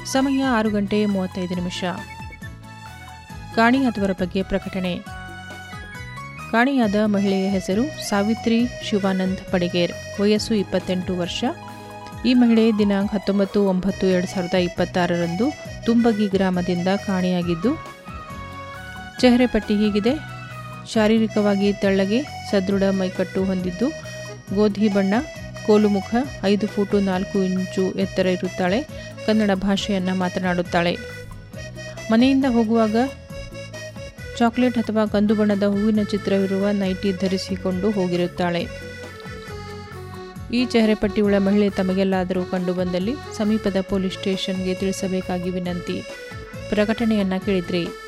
ಸಮಯ ಆರು ಗಂಟೆ ಮೂವತ್ತೈದು ನಿಮಿಷ ಕಾಣಿಯಾದವರ ಬಗ್ಗೆ ಪ್ರಕಟಣೆ ಕಾಣಿಯಾದ ಮಹಿಳೆಯ ಹೆಸರು ಸಾವಿತ್ರಿ ಶಿವಾನಂದ್ ಪಡಿಗೇರ್ ವಯಸ್ಸು ಇಪ್ಪತ್ತೆಂಟು ವರ್ಷ ಈ ಮಹಿಳೆ ದಿನಾಂಕ ಹತ್ತೊಂಬತ್ತು ಒಂಬತ್ತು ಎರಡು ಸಾವಿರದ ಇಪ್ಪತ್ತಾರರಂದು ತುಂಬಗಿ ಗ್ರಾಮದಿಂದ ಕಾಣೆಯಾಗಿದ್ದು ಚೆಹರೆ ಪಟ್ಟಿ ಹೀಗಿದೆ ಶಾರೀರಿಕವಾಗಿ ತೆಳ್ಳಗೆ ಸದೃಢ ಮೈಕಟ್ಟು ಹೊಂದಿದ್ದು ಗೋಧಿ ಬಣ್ಣ ಕೋಲುಮುಖ ಐದು ಫೂಟು ನಾಲ್ಕು ಇಂಚು ಎತ್ತರ ಇರುತ್ತಾಳೆ ಕನ್ನಡ ಭಾಷೆಯನ್ನು ಮಾತನಾಡುತ್ತಾಳೆ ಮನೆಯಿಂದ ಹೋಗುವಾಗ ಚಾಕ್ಲೇಟ್ ಅಥವಾ ಕಂದು ಬಣ್ಣದ ಹೂವಿನ ಚಿತ್ರವಿರುವ ನೈಟಿ ಧರಿಸಿಕೊಂಡು ಹೋಗಿರುತ್ತಾಳೆ ಈ ಚೆಹರೆ ಪಟ್ಟಿಯುಳ್ಳ ಮಹಿಳೆ ತಮಗೆಲ್ಲಾದರೂ ಕಂಡುಬಂದಲ್ಲಿ ಸಮೀಪದ ಪೊಲೀಸ್ ಸ್ಟೇಷನ್ಗೆ ತಿಳಿಸಬೇಕಾಗಿ ವಿನಂತಿ ಪ್ರಕಟಣೆಯನ್ನು ಕೇಳಿದ್ರಿ